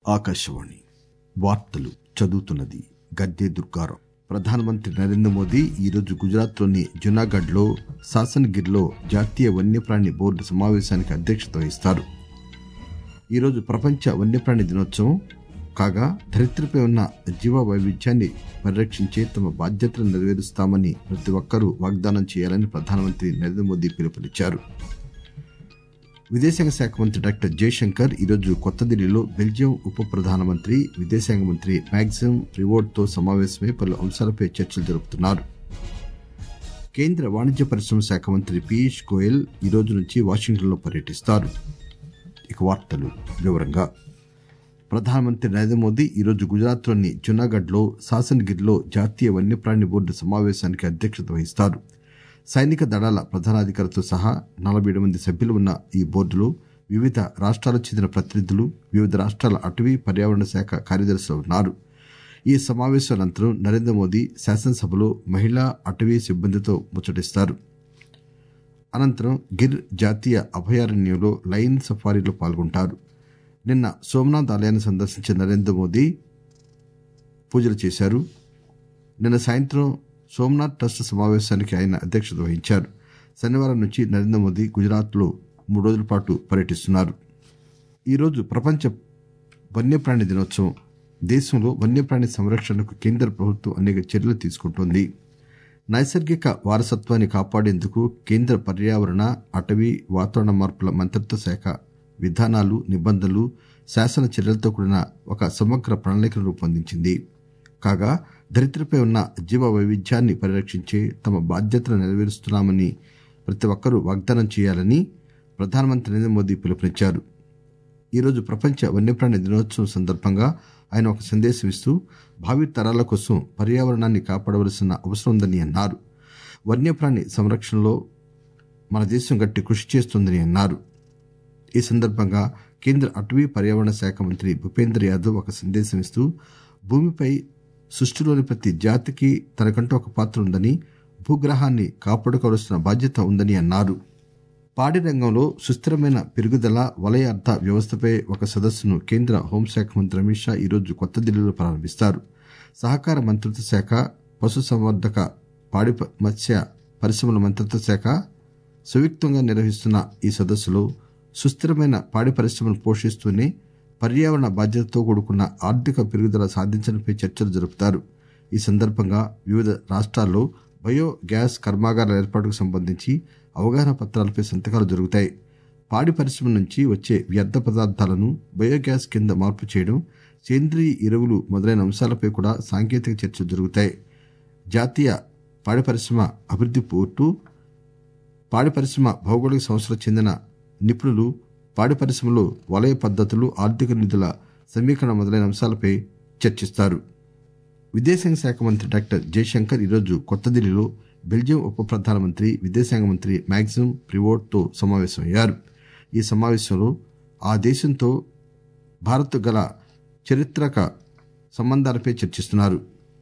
ఆకాశవాణి వార్తలు చదువుతున్నది గద్దె దుర్గారావు ప్రధానమంత్రి నరేంద్ర మోదీ ఈరోజు గుజరాత్లోని జునాగఢ్ లో సాసన్గిర్లో జాతీయ వన్యప్రాణి బోర్డు సమావేశానికి అధ్యక్షత వహిస్తారు ఈరోజు ప్రపంచ వన్యప్రాణి దినోత్సవం కాగా ధరిత్రిపై ఉన్న జీవ వైవిధ్యాన్ని పరిరక్షించే తమ బాధ్యతలను నెరవేరుస్తామని ప్రతి ఒక్కరూ వాగ్దానం చేయాలని ప్రధానమంత్రి నరేంద్ర మోదీ పిలుపునిచ్చారు విదేశాంగ శాఖ మంత్రి డాక్టర్ జయశంకర్ ఈరోజు కొత్త ఢిల్లీలో బెల్జియం ఉప ప్రధానమంత్రి విదేశాంగ మంత్రి మ్యాగ్జిమ్ ప్రివోట్ తో సమావేశమై పలు అంశాలపై చర్చలు జరుపుతున్నారు కేంద్ర వాణిజ్య పరిశ్రమ శాఖ మంత్రి పీయూష్ గోయల్ ఈ రోజు నుంచి వాషింగ్టన్ లో పర్యటిస్తారు ఇక వార్తలు వివరంగా ప్రధానమంత్రి నరేంద్ర మోదీ ఈరోజు గుజరాత్లోని జునాగఢ్ లో సాసన్గిర్లో జాతీయ వన్యప్రాణి బోర్డు సమావేశానికి అధ్యక్షత వహిస్తారు సైనిక దళాల ప్రధానాధికారితో సహా నలభై ఏడు మంది సభ్యులు ఉన్న ఈ బోర్డులో వివిధ రాష్ట్రాలకు చెందిన ప్రతినిధులు వివిధ రాష్ట్రాల అటవీ పర్యావరణ శాఖ కార్యదర్శులు ఉన్నారు ఈ సమావేశం అనంతరం నరేంద్ర మోదీ శాసనసభలో మహిళా అటవీ సిబ్బందితో ముచ్చటిస్తారు అనంతరం గిర్ జాతీయ అభయారణ్యంలో లయన్ సఫారీలో పాల్గొంటారు నిన్న సోమనాథ్ ఆలయాన్ని సందర్శించిన నరేంద్ర మోదీ పూజలు చేశారు నిన్న సాయంత్రం సోమనాథ్ ట్రస్ట్ సమావేశానికి ఆయన అధ్యక్షత వహించారు శనివారం నుంచి నరేంద్ర మోదీ గుజరాత్ లో మూడు రోజుల పాటు పర్యటిస్తున్నారు ఈరోజు ప్రపంచ వన్యప్రాణి దినోత్సవం దేశంలో వన్యప్రాణి సంరక్షణకు కేంద్ర ప్రభుత్వం అనేక చర్యలు తీసుకుంటోంది నైసర్గిక వారసత్వాన్ని కాపాడేందుకు కేంద్ర పర్యావరణ అటవీ వాతావరణ మార్పుల మంత్రిత్వ శాఖ విధానాలు నిబంధనలు శాసన చర్యలతో కూడిన ఒక సమగ్ర ప్రణాళికను రూపొందించింది కాగా దరిద్రపై ఉన్న జీవ వైవిధ్యాన్ని పరిరక్షించే తమ బాధ్యతను నెరవేరుస్తున్నామని ప్రతి ఒక్కరూ వాగ్దానం చేయాలని ప్రధానమంత్రి నరేంద్ర మోదీ పిలుపునిచ్చారు ఈరోజు ప్రపంచ వన్యప్రాణి దినోత్సవం సందర్భంగా ఆయన ఒక సందేశం ఇస్తూ భావి తరాల కోసం పర్యావరణాన్ని కాపాడవలసిన అవసరం ఉందని అన్నారు వన్యప్రాణి సంరక్షణలో మన దేశం గట్టి కృషి చేస్తోందని అన్నారు ఈ సందర్భంగా కేంద్ర అటవీ పర్యావరణ శాఖ మంత్రి భూపేంద్ర యాదవ్ ఒక సందేశం ఇస్తూ భూమిపై సృష్టిలోని ప్రతి జాతికి తనకంటూ ఒక పాత్ర ఉందని భూగ్రహాన్ని కాపాడుకోవాల్సిన బాధ్యత ఉందని అన్నారు పాడి రంగంలో సుస్థిరమైన పెరుగుదల వలయ అర్థ వ్యవస్థపై ఒక సదస్సును కేంద్ర హోంశాఖ మంత్రి అమిత్ షా ఈరోజు కొత్త ఢిల్లీలో ప్రారంభిస్తారు సహకార మంత్రిత్వ శాఖ పశుసంవర్ధక పాడి మత్స్య పరిశ్రమల మంత్రిత్వ శాఖ సంయుక్తంగా నిర్వహిస్తున్న ఈ సదస్సులో సుస్థిరమైన పాడి పరిశ్రమను పోషిస్తూనే పర్యావరణ బాధ్యతతో కూడుకున్న ఆర్థిక పెరుగుదల సాధించడంపై చర్చలు జరుపుతారు ఈ సందర్భంగా వివిధ రాష్ట్రాల్లో బయో గ్యాస్ కర్మాగారాల ఏర్పాటుకు సంబంధించి అవగాహన పత్రాలపై సంతకాలు జరుగుతాయి పాడి పరిశ్రమ నుంచి వచ్చే వ్యర్థ పదార్థాలను బయోగ్యాస్ కింద మార్పు చేయడం సేంద్రీయ ఎరువులు మొదలైన అంశాలపై కూడా సాంకేతిక చర్చలు జరుగుతాయి జాతీయ పాడి పరిశ్రమ అభివృద్ది పోర్టు పాడి పరిశ్రమ భౌగోళిక సంస్థలకు చెందిన నిపుణులు పాడి పరిశ్రమలో వలయ పద్ధతులు ఆర్థిక నిధుల సమీకరణ మొదలైన అంశాలపై చర్చిస్తారు విదేశాంగ శాఖ మంత్రి డాక్టర్ జయశంకర్ ఈరోజు కొత్త ఢిల్లీలో బెల్జియం ఉప ప్రధానమంత్రి విదేశాంగ మంత్రి మ్యాగ్జిమ్ ప్రివోట్ తో సమావేశమయ్యారు ఈ సమావేశంలో ఆ దేశంతో భారత్ గల చరిత్రక సంబంధాలపై చర్చిస్తున్నారు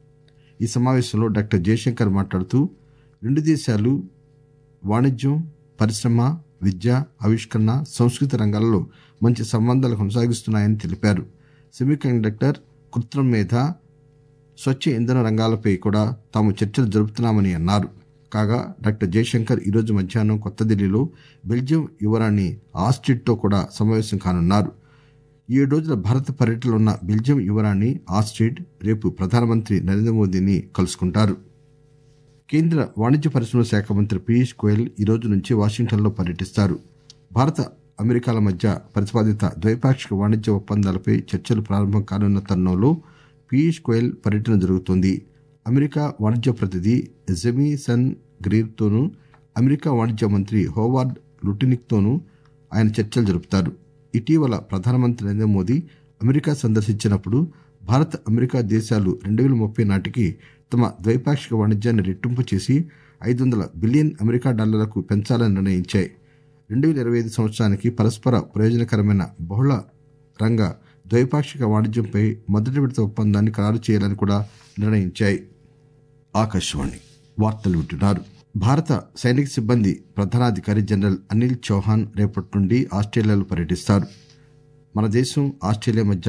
ఈ సమావేశంలో డాక్టర్ జయశంకర్ మాట్లాడుతూ రెండు దేశాలు వాణిజ్యం పరిశ్రమ విద్య ఆవిష్కరణ సంస్కృతి రంగాలలో మంచి సంబంధాలు కొనసాగిస్తున్నాయని తెలిపారు సెమీకండక్టర్ కృత్రిమ మేధ స్వచ్ఛ ఇంధన రంగాలపై కూడా తాము చర్చలు జరుపుతున్నామని అన్నారు కాగా డాక్టర్ జయశంకర్ ఈరోజు మధ్యాహ్నం కొత్త ఢిల్లీలో బెల్జియం యువరాణి ఆస్ట్రిడ్ తో కూడా సమావేశం కానున్నారు ఏడు రోజుల భారత పర్యటనలో ఉన్న బెల్జియం యువరాణి ఆస్ట్రిడ్ రేపు ప్రధానమంత్రి నరేంద్ర మోదీని కలుసుకుంటారు కేంద్ర వాణిజ్య పరిశ్రమల శాఖ మంత్రి పీయూష్ గోయల్ ఈ రోజు నుంచి వాషింగ్టన్ లో పర్యటిస్తారు భారత అమెరికాల మధ్య ప్రతిపాదిత ద్వైపాక్షిక వాణిజ్య ఒప్పందాలపై చర్చలు ప్రారంభం కానున్న తరుణంలో పీయూష్ గోయల్ పర్యటన జరుగుతోంది అమెరికా వాణిజ్య ప్రతినిధి జెమీ సన్ గ్రీర్ తోనూ అమెరికా వాణిజ్య మంత్రి హోవార్డ్ లుటినిక్ తోనూ ఆయన చర్చలు జరుపుతారు ఇటీవల ప్రధానమంత్రి నరేంద్ర మోదీ అమెరికా సందర్శించినప్పుడు భారత్ అమెరికా దేశాలు రెండు వేల ముప్పై నాటికి తమ ద్వైపాక్షిక వాణిజ్యాన్ని రెట్టింపు చేసి ఐదు వందల బిలియన్ అమెరికా డాలర్లకు పెంచాలని నిర్ణయించాయి రెండు వేల ఇరవై ఐదు సంవత్సరానికి పరస్పర ప్రయోజనకరమైన బహుళ రంగ ద్వైపాక్షిక వాణిజ్యంపై మొదటి విడత ఒప్పందాన్ని ఖరారు చేయాలని కూడా నిర్ణయించాయి ఆకాశవాణి వార్తలు వింటున్నారు భారత సైనిక సిబ్బంది ప్రధానాధికారి జనరల్ అనిల్ చౌహాన్ రేపటి నుండి ఆస్ట్రేలియాలో పర్యటిస్తారు మన దేశం ఆస్ట్రేలియా మధ్య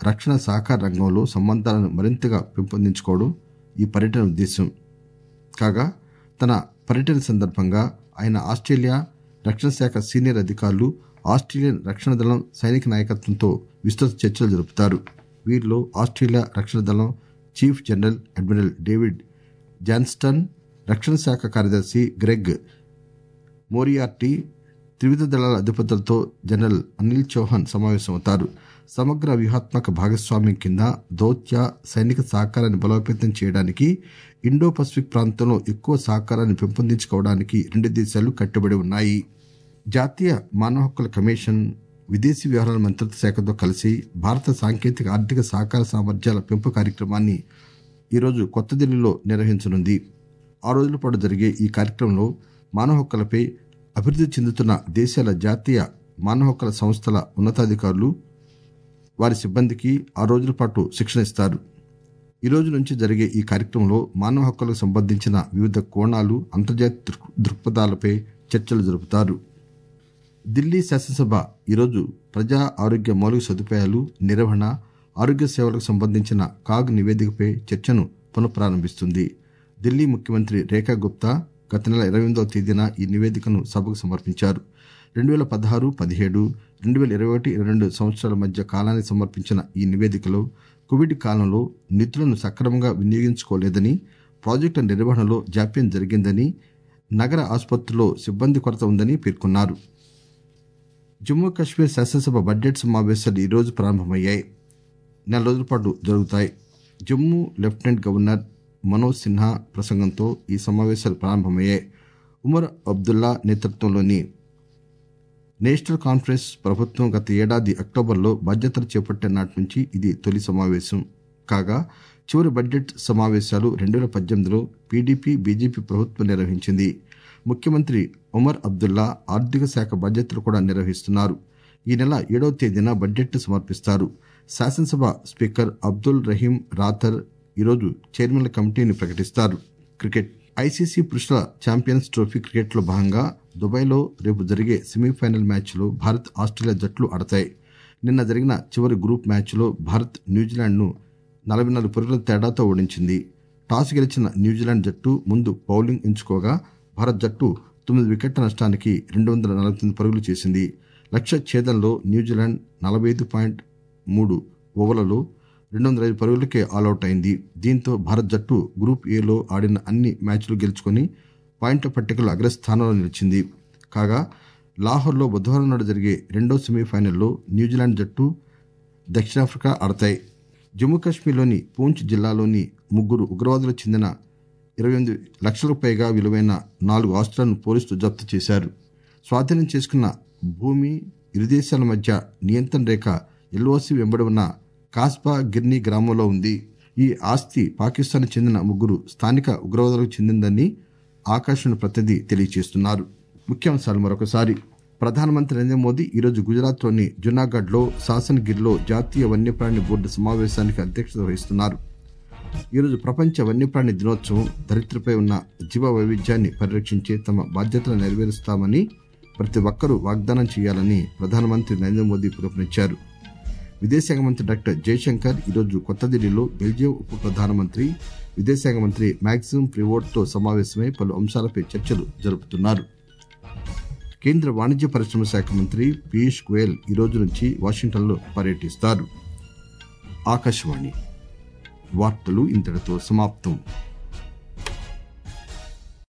రక్షణ సహకార రంగంలో సంబంధాలను మరింతగా పెంపొందించుకోవడం ఈ పర్యటన ఉద్దేశం కాగా తన పర్యటన సందర్భంగా ఆయన ఆస్ట్రేలియా రక్షణ శాఖ సీనియర్ అధికారులు ఆస్ట్రేలియన్ రక్షణ దళం సైనిక నాయకత్వంతో విస్తృత చర్చలు జరుపుతారు వీరిలో ఆస్ట్రేలియా రక్షణ దళం chief general admiral David Johnston రక్షణ శాఖ కార్యదర్శి గ్రెగ్ మోరియార్టీ త్రివిధ దళాల అధిపతులతో జనరల్ అనిల్ చౌహాన్ సమావేశమవుతారు సమగ్ర వ్యూహాత్మక భాగస్వామ్యం కింద దౌత్య సైనిక సహకారాన్ని బలోపేతం చేయడానికి ఇండో పసిఫిక్ ప్రాంతంలో ఎక్కువ సహకారాన్ని పెంపొందించుకోవడానికి రెండు దేశాలు కట్టుబడి ఉన్నాయి జాతీయ మానవ హక్కుల కమిషన్ విదేశీ వ్యవహారాల మంత్రిత్వ శాఖతో కలిసి భారత సాంకేతిక ఆర్థిక సహకార సామర్థ్యాల పెంపు కార్యక్రమాన్ని ఈరోజు కొత్త ఢిల్లీలో నిర్వహించనుంది ఆ రోజుల పాటు జరిగే ఈ కార్యక్రమంలో మానవ హక్కులపై అభివృద్ధి చెందుతున్న దేశాల జాతీయ మానవ హక్కుల సంస్థల ఉన్నతాధికారులు వారి సిబ్బందికి ఆ రోజుల పాటు శిక్షణ ఇస్తారు ఈ రోజు నుంచి జరిగే ఈ కార్యక్రమంలో మానవ హక్కులకు సంబంధించిన వివిధ కోణాలు అంతర్జాతీయ దృక్ దృక్పథాలపై చర్చలు జరుపుతారు ఢిల్లీ శాసనసభ ఈరోజు ప్రజా ఆరోగ్య మౌలిక సదుపాయాలు నిర్వహణ ఆరోగ్య సేవలకు సంబంధించిన కాగ్ నివేదికపై చర్చను పునఃప్రారంభిస్తుంది ఢిల్లీ ముఖ్యమంత్రి రేఖా గుప్తా గత నెల ఇరవై ఎనిమిదవ తేదీన ఈ నివేదికను సభకు సమర్పించారు రెండు వేల పదహారు పదిహేడు రెండు వేల ఇరవై ఒకటి ఇరవై రెండు సంవత్సరాల మధ్య కాలానికి సమర్పించిన ఈ నివేదికలో కోవిడ్ కాలంలో నిధులను సక్రమంగా వినియోగించుకోలేదని ప్రాజెక్టుల నిర్వహణలో జాప్యం జరిగిందని నగర ఆసుపత్రుల్లో సిబ్బంది కొరత ఉందని పేర్కొన్నారు జమ్మూ కాశ్మీర్ శాసనసభ బడ్జెట్ సమావేశాలు ఈ రోజు ప్రారంభమయ్యాయి నెల రోజుల పాటు జరుగుతాయి జమ్మూ లెఫ్టినెంట్ గవర్నర్ మనోజ్ సిన్హా ప్రసంగంతో ఈ సమావేశాలు ప్రారంభమయ్యాయి ఉమర్ అబ్దుల్లా నేతృత్వంలోని నేషనల్ కాన్ఫరెన్స్ ప్రభుత్వం గత ఏడాది అక్టోబర్లో బాధ్యతలు చేపట్టిన నాటి నుంచి ఇది తొలి సమావేశం కాగా చివరి బడ్జెట్ సమావేశాలు రెండు వేల పద్దెనిమిదిలో పీడీపీ బీజేపీ ప్రభుత్వం నిర్వహించింది ముఖ్యమంత్రి ఉమర్ అబ్దుల్లా ఆర్థిక శాఖ బాధ్యతలు కూడా నిర్వహిస్తున్నారు ఈ నెల ఏడవ తేదీన బడ్జెట్ సమర్పిస్తారు శాసనసభ స్పీకర్ అబ్దుల్ రహీం రాథర్ ఈరోజు చైర్మన్ల కమిటీని ప్రకటిస్తారు క్రికెట్ ఐసీసీ పురుషుల ఛాంపియన్స్ ట్రోఫీ క్రికెట్లో భాగంగా దుబాయ్లో రేపు జరిగే సెమీఫైనల్ మ్యాచ్లో భారత్ ఆస్ట్రేలియా జట్లు ఆడతాయి నిన్న జరిగిన చివరి గ్రూప్ మ్యాచ్లో భారత్ న్యూజిలాండ్ను నలభై నాలుగు పరుగుల తేడాతో ఓడించింది టాస్ గెలిచిన న్యూజిలాండ్ జట్టు ముందు బౌలింగ్ ఎంచుకోగా భారత్ జట్టు తొమ్మిది వికెట్ల నష్టానికి రెండు వందల నలభై తొమ్మిది పరుగులు చేసింది లక్ష్య ఛేదంలో న్యూజిలాండ్ నలభై ఐదు పాయింట్ మూడు ఓవర్లలో రెండు వందల ఐదు పరుగులకే ఆలౌట్ అయింది దీంతో భారత్ జట్టు గ్రూప్ ఏలో ఆడిన అన్ని మ్యాచ్లు గెలుచుకుని పాయింట్ల పట్టికలో అగ్రస్థానంలో నిలిచింది కాగా లాహోర్లో బుధవారం నాడు జరిగే రెండో సెమీఫైనల్లో న్యూజిలాండ్ జట్టు దక్షిణాఫ్రికా ఆడతాయి జమ్మూ కాశ్మీర్లోని పూంచ్ జిల్లాలోని ముగ్గురు ఉగ్రవాదులకు చెందిన ఇరవై ఎనిమిది లక్షలకు పైగా విలువైన నాలుగు ఆస్తులను పోలీసులు జప్తు చేశారు స్వాధీనం చేసుకున్న భూమి ఇరు దేశాల మధ్య నియంత్రణ రేఖ ఎల్ఓసి వెంబడి ఉన్న కాస్బా గిర్నీ గ్రామంలో ఉంది ఈ ఆస్తి పాకిస్తాన్ చెందిన ముగ్గురు స్థానిక ఉగ్రవాదులకు చెందిందని ఆకాశవాణి ప్రతినిధి తెలియజేస్తున్నారు ముఖ్యాంశాలు మరొకసారి ప్రధానమంత్రి నరేంద్ర మోదీ ఈరోజు గుజరాత్లోని జునాగఢ్లో శాసనగిరిలో జాతీయ వన్యప్రాణి బోర్డు సమావేశానికి అధ్యక్షత వహిస్తున్నారు ఈరోజు ప్రపంచ వన్యప్రాణి దినోత్సవం ధరిత్రిపై ఉన్న జీవ వైవిధ్యాన్ని పరిరక్షించే తమ బాధ్యతలు నెరవేరుస్తామని ప్రతి ఒక్కరూ వాగ్దానం చేయాలని ప్రధానమంత్రి నరేంద్ర మోదీ పిలుపునిచ్చారు విదేశాంగ మంత్రి డాక్టర్ జయశంకర్ ఈరోజు కొత్త ఢిల్లీలో బెల్జియం ఉప ప్రధానమంత్రి విదేశాంగ మంత్రి మ్యాక్సిమ్ ప్రివోట్తో సమావేశమై పలు అంశాలపై చర్చలు జరుపుతున్నారు కేంద్ర వాణిజ్య పరిశ్రమ శాఖ మంత్రి పీయూష్ గోయల్ ఈ రోజు నుంచి వాషింగ్టన్లో పర్యటిస్తారు ఆకాశవాణి వార్తలు ఇంతటితో సమాప్తం